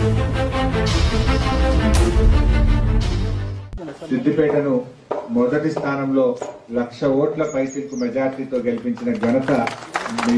సిద్దిపేటను మొదటి స్థానంలో లక్ష ఓట్ల పైచిలకు మెజార్టీతో గెలిపించిన ఘనత మీ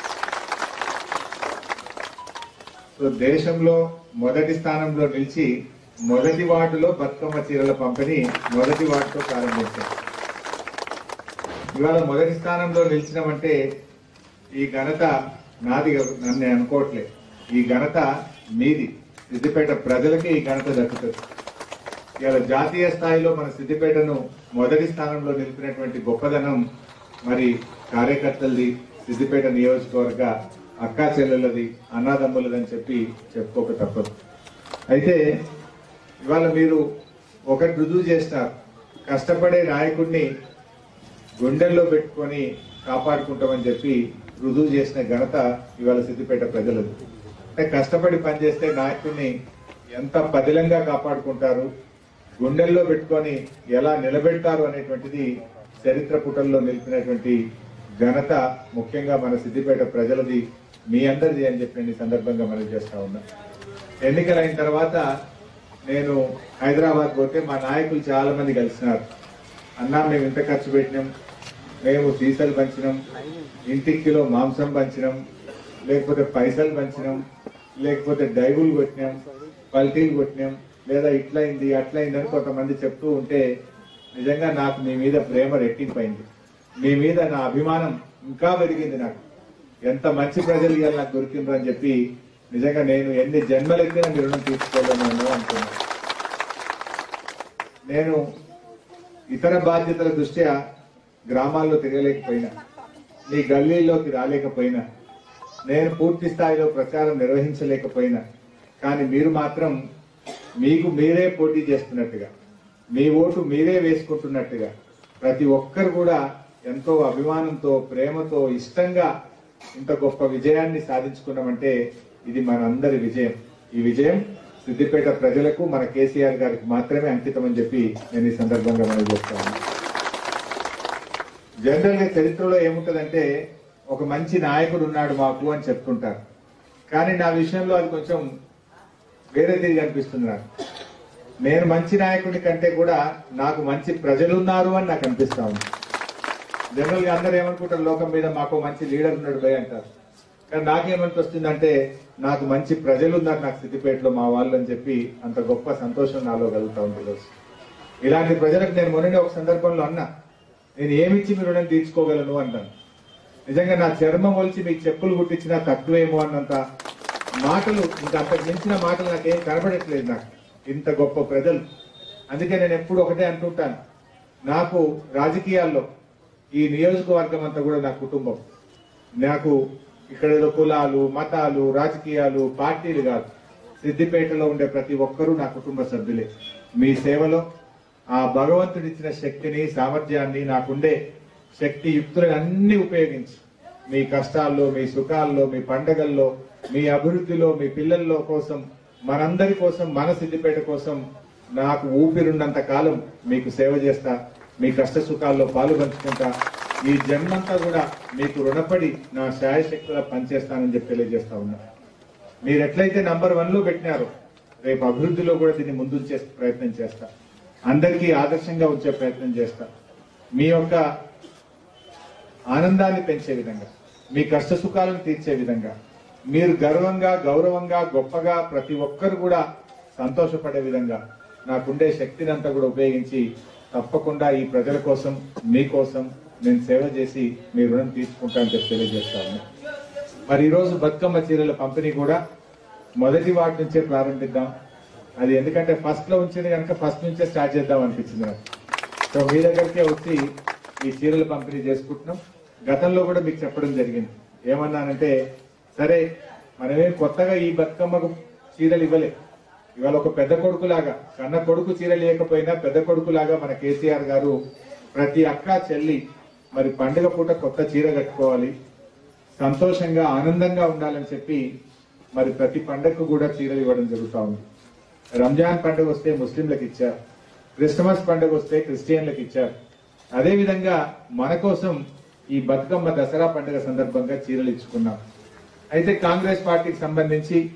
సో దేశంలో మొదటి స్థానంలో నిలిచి మొదటి వార్డులో బతుకమ్మ చీరల పంపిణీ మొదటి వార్డుతో ప్రారంభించారు ఇవాళ మొదటి స్థానంలో నిలిచినామంటే ఈ ఘనత నాది కాదు, నన్ను అనుకోవట్లే ఈ ఘనత మీది సిద్దిపేట ప్రజలకి ఈ ఘనత దక్కుతుంది ఇవాళ జాతీయ స్థాయిలో మన సిద్దిపేటను మొదటి స్థానంలో నిలిపినటువంటి గొప్పదనం మరి కార్యకర్తలది సిద్దిపేట నియోజకవర్గ అక్కా చెల్లెలది అన్నాదమ్ములదని చెప్పి చెప్పుకోక తప్పదు అయితే ఇవాళ మీరు ఒకటి రుజువు చేస్తారు కష్టపడే నాయకుడిని గుండెల్లో పెట్టుకొని కాపాడుకుంటామని చెప్పి రుజువు చేసిన ఘనత ఇవాళ సిద్దిపేట ప్రజలది అంటే కష్టపడి పనిచేస్తే నాయకుడిని ఎంత పదిలంగా కాపాడుకుంటారు గుండెల్లో పెట్టుకొని ఎలా నిలబెడతారు అనేటువంటిది చరిత్ర పుటల్లో నిలిపినటువంటి ఘనత ముఖ్యంగా మన సిద్దిపేట ప్రజలది మీ అందరిది అని చెప్పి నేను ఈ సందర్భంగా మనం చేస్తా ఉన్నా ఎన్నికలైన తర్వాత నేను హైదరాబాద్ పోతే మా నాయకులు చాలా మంది కలిసినారు అన్నా మేము ఇంత ఖర్చు పెట్టినాం మేము సీసాలు పంచినాం ఇంటికి కిలో మాంసం పంచినాం లేకపోతే పైసలు పంచినాం లేకపోతే డైవులు కొట్టినాం పల్టీలు కొట్టినాం లేదా ఇట్లయింది అట్లయింది అని కొంతమంది చెప్తూ ఉంటే నిజంగా నాకు మీ మీద ప్రేమ రెట్టింపైంది మీ మీద నా అభిమానం ఇంకా పెరిగింది నాకు ఎంత మంచి ప్రజలు ఇవాళ నాకు దొరికిండ్రు అని చెప్పి నిజంగా నేను ఎన్ని జన్మలెత్తినా మీ రుణం తీసుకోలేను అనుకున్నాను నేను ఇతర బాధ్యతల దృష్ట్యా గ్రామాల్లో తిరగలేకపోయినా మీ గల్లీల్లోకి రాలేకపోయినా నేను పూర్తి స్థాయిలో ప్రచారం నిర్వహించలేకపోయినా కానీ మీరు మాత్రం మీకు మీరే పోటీ చేస్తున్నట్టుగా మీ ఓటు మీరే వేసుకుంటున్నట్టుగా ప్రతి ఒక్కరు కూడా ఎంతో అభిమానంతో ప్రేమతో ఇష్టంగా ఇంత గొప్ప విజయాన్ని సాధించుకున్నామంటే ఇది మనందరి విజయం ఈ విజయం సిద్దిపేట ప్రజలకు మన కేసీఆర్ గారికి మాత్రమే అంకితం అని చెప్పి నేను ఈ సందర్భంగా మనం చేస్తాను జనరల్ గా చరిత్రలో ఏముంటదంటే ఒక మంచి నాయకుడు ఉన్నాడు మాకు అని చెప్తుంటారు కానీ నా విషయంలో అది కొంచెం వేరే తిరిగి అనిపిస్తుంది నాకు నేను మంచి నాయకుడి కంటే కూడా నాకు మంచి ప్రజలు ఉన్నారు అని నాకు అనిపిస్తా ఉంది జనరల్ గా అందరూ ఏమనుకుంటారు లోకం మీద మాకు మంచి లీడర్ ఉన్నాడు భయ అంటారు కానీ నాకేమనిపిస్తుందంటే నాకు మంచి ప్రజలు ఉన్నారు నాకు సిద్దిపేటలో మా వాళ్ళు అని చెప్పి అంత గొప్ప సంతోషం నాలో కలుగుతా ఉంది ఈరోజు ఇలాంటి ప్రజలకు నేను మొన్న ఒక సందర్భంలో అన్నా నేను ఏమిచ్చి మీ రుణం తీర్చుకోగలను అంటాను నిజంగా నా చర్మం ఒలిచి మీకు చెప్పులు కుట్టించినా తక్కువేమో అన్నంత మాటలు ఇంకా అంతకు మించిన మాటలు నాకేం కనబడట్లేదు నాకు ఇంత గొప్ప ప్రజలు అందుకే నేను ఎప్పుడు ఒకటే అంటుంటాను నాకు రాజకీయాల్లో ఈ నియోజకవర్గం అంతా కూడా నా కుటుంబం నాకు ఇక్కడ ఏదో కులాలు మతాలు రాజకీయాలు పార్టీలు కాదు సిద్దిపేటలో ఉండే ప్రతి ఒక్కరూ నా కుటుంబ సభ్యులే మీ సేవలో ఆ భగవంతుడిచ్చిన శక్తిని సామర్థ్యాన్ని నాకుండే శక్తి యుక్తులను అన్ని ఉపయోగించి మీ కష్టాల్లో మీ సుఖాల్లో మీ పండగల్లో మీ అభివృద్ధిలో మీ పిల్లల్లో కోసం మనందరి కోసం మన సిద్దిపేట కోసం నాకు ఊపిరున్నంత కాలం మీకు సేవ చేస్తా మీ కష్ట సుఖాల్లో పాలు పంచుకుంటా ఈ జన్మంతా కూడా మీకు రుణపడి నా శాయశక్తులా పనిచేస్తానని చెప్పి తెలియజేస్తా ఉన్నా మీరు ఎట్లయితే నంబర్ వన్ లో పెట్టినారో రేపు అభివృద్ధిలో కూడా దీన్ని ముందుంచే ప్రయత్నం చేస్తా అందరికీ ఆదర్శంగా ఉంచే ప్రయత్నం చేస్తా మీ యొక్క ఆనందాన్ని పెంచే విధంగా మీ కష్ట సుఖాలను తీర్చే విధంగా మీరు గర్వంగా గౌరవంగా గొప్పగా ప్రతి ఒక్కరు కూడా సంతోషపడే విధంగా నాకుండే శక్తిని అంతా కూడా ఉపయోగించి తప్పకుండా ఈ ప్రజల కోసం మీకోసం నేను సేవ చేసి మీ రుణం తీసుకుంటానని చెప్పి తెలియజేస్తాను మరి ఈరోజు బతుకమ్మ చీరల పంపిణీ కూడా మొదటి వాటి నుంచే ప్రారంభిద్దాం అది ఎందుకంటే ఫస్ట్ లో ఉంచింది కనుక ఫస్ట్ నుంచే స్టార్ట్ చేద్దాం అనిపించింది నాకు సో మీ దగ్గరికే వచ్చి ఈ చీరలు పంపిణీ చేసుకుంటున్నాం గతంలో కూడా మీకు చెప్పడం జరిగింది ఏమన్నానంటే సరే మనమేం కొత్తగా ఈ బతుకమ్మకు చీరలు ఇవ్వలే ఇవాళ ఒక పెద్ద కొడుకులాగా కన్న కొడుకు చీర లేకపోయినా పెద్ద కొడుకులాగా మన కేసీఆర్ గారు ప్రతి అక్క చెల్లి మరి పండుగ పూట కొత్త చీర కట్టుకోవాలి సంతోషంగా ఆనందంగా ఉండాలని చెప్పి మరి ప్రతి పండగకు కూడా చీరలు ఇవ్వడం జరుగుతా ఉంది రంజాన్ పండుగ వస్తే ముస్లింలకు ఇచ్చారు క్రిస్మస్ పండుగ వస్తే క్రిస్టియన్లకు ఇచ్చారు అదే విధంగా మన కోసం ఈ బతుకమ్మ దసరా పండుగ సందర్భంగా చీరలు ఇచ్చుకున్నాం అయితే కాంగ్రెస్ పార్టీకి సంబంధించి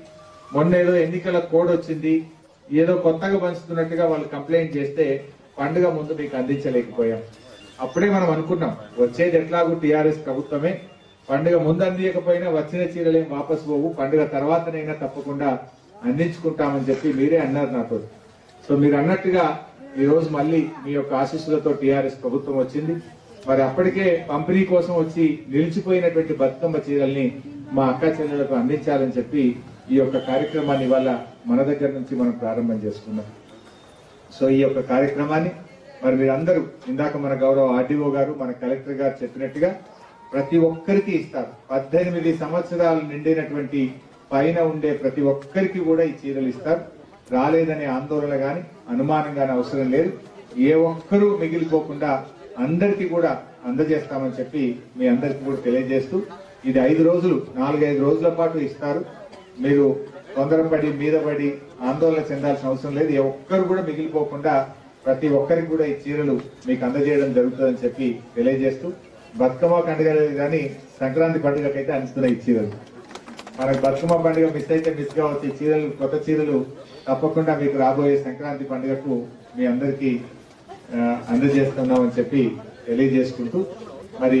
మొన్న ఏదో ఎన్నికల కోడ్ వచ్చింది ఏదో కొత్తగా పంచుతున్నట్టుగా వాళ్ళు కంప్లైంట్ చేస్తే పండుగ ముందు మీకు అందించలేకపోయాం అప్పుడే మనం అనుకున్నాం వచ్చేది ఎట్లాగూ టీఆర్ఎస్ ప్రభుత్వమే పండుగ ముందు అందించకపోయినా వచ్చిన చీరలేం వాపస్ పోవు పండుగ తర్వాతనైనా తప్పకుండా అందించుకుంటామని చెప్పి మీరే అన్నారు నాతో సో మీరు అన్నట్టుగా ఈ రోజు మళ్ళీ మీ యొక్క ఆశీస్సులతో టీఆర్ఎస్ ప్రభుత్వం వచ్చింది మరి అప్పటికే పంపిణీ కోసం వచ్చి నిలిచిపోయినటువంటి బతుకమ్మ చీరల్ని మా అక్క చెల్లెలకు అందించాలని చెప్పి ఈ యొక్క కార్యక్రమాన్ని ఇవాళ మన దగ్గర నుంచి మనం ప్రారంభం చేసుకున్నాం సో ఈ యొక్క కార్యక్రమాన్ని మరి మీరందరూ ఇందాక మన గౌరవ ఆర్డీఓ గారు మన కలెక్టర్ గారు చెప్పినట్టుగా ప్రతి ఒక్కరికి ఇస్తారు పద్దెనిమిది సంవత్సరాలు నిండినటువంటి పైన ఉండే ప్రతి ఒక్కరికి కూడా ఈ చీరలు ఇస్తారు రాలేదనే ఆందోళన గాని అనుమానం గాని అవసరం లేదు ఏ ఒక్కరూ మిగిలిపోకుండా అందరికీ కూడా అందజేస్తామని చెప్పి మీ అందరికీ కూడా తెలియజేస్తూ ఇది ఐదు రోజులు నాలుగైదు రోజుల పాటు ఇస్తారు మీరు తొందరపడి మీద పడి ఆందోళన చెందాల్సిన అవసరం లేదు ఏ ఒక్కరు కూడా మిగిలిపోకుండా ప్రతి ఒక్కరికి కూడా ఈ చీరలు మీకు అందజేయడం జరుగుతుందని చెప్పి తెలియజేస్తూ బతుకమ్మ పండుగ కానీ సంక్రాంతి పండుగకైతే అందిస్తున్నాయి ఈ చీరలు మనకు బతుకమ్మ పండుగ మిస్ అయితే మిస్ కావచ్చు ఈ చీరలు కొత్త చీరలు తప్పకుండా మీకు రాబోయే సంక్రాంతి పండుగకు మీ అందరికీ ఆ, అందజేస్తున్నామని చెప్పి తెలియజేసుకుంటూ మరి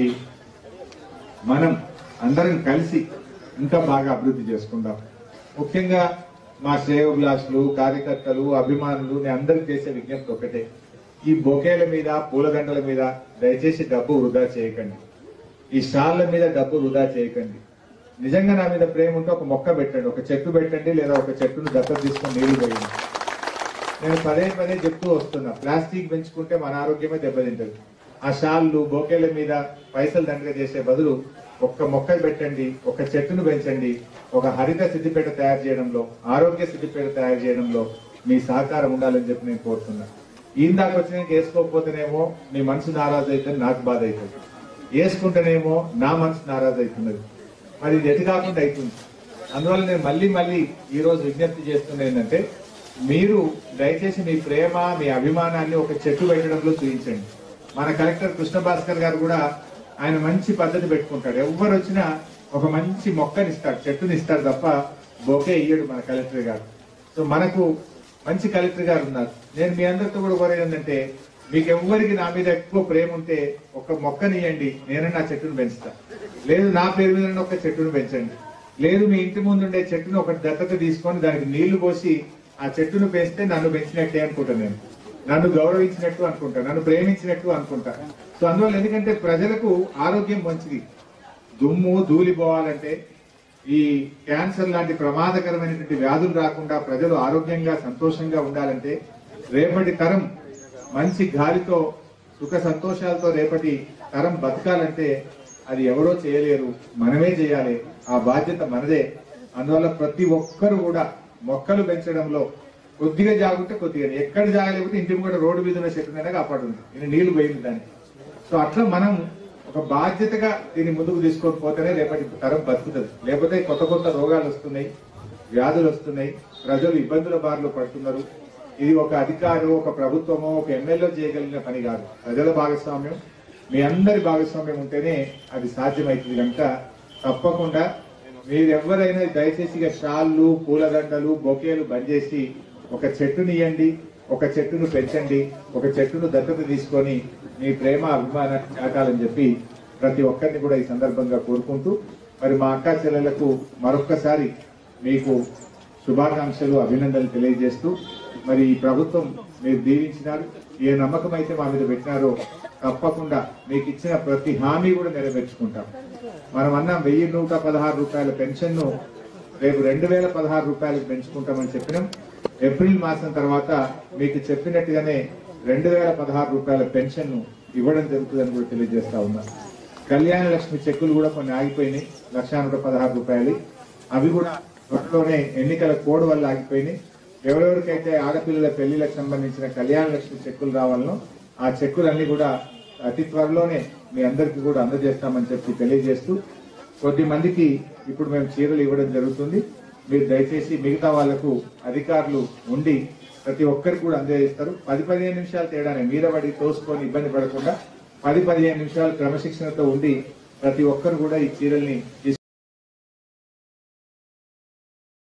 మనం అందరం కలిసి ఇంకా బాగా అభివృద్ధి చేసుకుందాం ముఖ్యంగా మా శ్రేయోభిలాషులు కార్యకర్తలు అభిమానులు నేను అందరికి చేసే విజ్ఞప్తి ఒకటే ఈ బొకేల మీద పూలదండల మీద దయచేసి డబ్బు వృధా చేయకండి ఈ స్టాళ్ల మీద డబ్బు వృధా చేయకండి నిజంగా నా మీద ప్రేమ ఉంటే ఒక మొక్క పెట్టండి ఒక చెట్టు పెట్టండి లేదా ఒక చెట్టును దత్తత తీసుకొని నీళ్లు పోయండి నేను పదే పదే చెప్తూ వస్తున్నా ప్లాస్టిక్ పెంచుకుంటే మన ఆరోగ్యమే దెబ్బతింటది ఆ షాళ్ళు బొకేల మీద పైసలు దండగ చేసే బదులు ఒక్క మొక్క పెట్టండి ఒక చెట్టును పెంచండి ఒక హరిత సిద్ధిపేట తయారు చేయడంలో ఆరోగ్య సిద్ధిపేట తయారు చేయడంలో మీ సహకారం ఉండాలని చెప్పి నేను కోరుతున్నా ఈందాక వచ్చిన వేసుకోకపోతేనేమో మీ మనసు నారాజు అవుతుంది నాకు బాధ అవుతుంది వేసుకుంటేనేమో నా మనసు నారాజు అవుతున్నది మరి ఇది ఎటు కాకుండా అవుతుంది అందువల్ల నేను మళ్ళీ మళ్ళీ ఈ రోజు విజ్ఞప్తి చేస్తున్నా ఏంటంటే మీరు దయచేసి మీ ప్రేమ మీ అభిమానాన్ని ఒక చెట్టు పెట్టడంలో చూపించండి మన కలెక్టర్ కృష్ణ భాస్కర్ గారు కూడా ఆయన మంచి పద్ధతి పెట్టుకుంటాడు ఎవరు వచ్చినా ఒక మంచి మొక్కని ఇస్తాడు చెట్టుని ఇస్తాడు తప్ప బొకే ఇయ్యడు మన కలెక్టర్ గారు సో మనకు మంచి కలెక్టర్ గారు ఉన్నారు నేను మీ అందరితో కూడా కోరేది ఏంటంటే మీకు ఎవ్వరికి నా మీద ఎక్కువ ప్రేమ ఉంటే ఒక మొక్కనియండి నేను నా చెట్టును పెంచుతా లేదు నా పేరు మీద ఒక చెట్టును పెంచండి లేదు మీ ఇంటి ముందు ఉండే చెట్టును ఒక దత్తత తీసుకొని దానికి నీళ్లు పోసి ఆ చెట్టును పెంచితే నన్ను పెంచినట్టే అనుకుంటా నేను నన్ను గౌరవించినట్టు అనుకుంటా నన్ను ప్రేమించినట్టు అనుకుంటా సో అందువల్ల ఎందుకంటే ప్రజలకు ఆరోగ్యం మంచిది దుమ్ము ధూళి పోవాలంటే ఈ క్యాన్సర్ లాంటి ప్రమాదకరమైనటువంటి వ్యాధులు రాకుండా ప్రజలు ఆరోగ్యంగా సంతోషంగా ఉండాలంటే రేపటి తరం మంచి గాలితో సుఖ సంతోషాలతో రేపటి తరం బతకాలంటే అది ఎవరో చేయలేరు మనమే చేయాలి ఆ బాధ్యత మనదే అందువల్ల ప్రతి ఒక్కరు కూడా మొక్కలు పెంచడంలో కొద్దిగా జాగుంటే కొద్దిగా ఎక్కడ జాగలేకపోతే ఇంటి కూడా రోడ్డు మీద ఉన్న చెట్టునైనా కాపాడుంది ఇది నీళ్లు పోయింది దానికి సో అట్లా మనం ఒక బాధ్యతగా దీన్ని ముందుకు తీసుకొని పోతేనే రేపటి తరం బతుకుతుంది లేకపోతే కొత్త కొత్త రోగాలు వస్తున్నాయి వ్యాధులు వస్తున్నాయి ప్రజలు ఇబ్బందుల బారిలో పడుతున్నారు ఇది ఒక అధికారు ఒక ప్రభుత్వమో ఒక ఎమ్మెల్యే చేయగలిగిన పని కాదు ప్రజల భాగస్వామ్యం మీ అందరి భాగస్వామ్యం ఉంటేనే అది సాధ్యమవుతుంది కనుక తప్పకుండా మీరు ఎవరైనా దయచేసి ఇక షాళ్ళు పూలదండలు బొకేలు బంద్ చేసి ఒక చెట్టుని ఇవ్వండి ఒక చెట్టును పెంచండి ఒక చెట్టును దత్తత తీసుకొని మీ ప్రేమ అభిమానం చాటాలని చెప్పి ప్రతి ఒక్కరిని కూడా ఈ సందర్భంగా కోరుకుంటూ మరి మా అక్క చెల్లెలకు మరొక్కసారి మీకు శుభాకాంక్షలు అభినందనలు తెలియజేస్తూ మరి ఈ ప్రభుత్వం మీరు దీవించినారు ఏ నమ్మకం అయితే మా మీద పెట్టినారో తప్పకుండా మీకు ఇచ్చిన ప్రతి హామీ కూడా నెరవేర్చుకుంటాం మనం అన్నాం వెయ్యి నూట పదహారు రూపాయల పెన్షన్ ను రేపు రెండు వేల పదహారు రూపాయలకు పెంచుకుంటామని చెప్పినాం ఏప్రిల్ మాసం తర్వాత మీకు చెప్పినట్టుగానే రెండు వేల పదహారు రూపాయల పెన్షన్ ను ఇవ్వడం జరుగుతుందని కూడా తెలియజేస్తా ఉన్నా కళ్యాణ లక్ష్మి చెక్కులు కూడా కొన్ని ఆగిపోయినాయి లక్ష నూట పదహారు రూపాయలు అవి కూడా త్వరలోనే ఎన్నికల కోడ్ వల్ల ఆగిపోయినాయి ఎవరెవరికైతే ఆడపిల్లల పెళ్లిలకు సంబంధించిన కళ్యాణ లక్ష్మి చెక్కులు రావాలనో ఆ చెక్కులన్నీ కూడా అతి త్వరలోనే మీ అందరికీ కూడా అందజేస్తామని చెప్పి తెలియజేస్తూ కొద్ది మందికి ఇప్పుడు మేము చీరలు ఇవ్వడం జరుగుతుంది మీరు దయచేసి మిగతా వాళ్లకు అధికారులు ఉండి ప్రతి ఒక్కరికి కూడా అందజేస్తారు పది పదిహేను నిమిషాలు తేడానే మీద పడి తోసుకొని ఇబ్బంది పడకుండా పది పదిహేను నిమిషాలు క్రమశిక్షణతో ఉండి ప్రతి ఒక్కరు కూడా ఈ చీరల్ని తీసుకు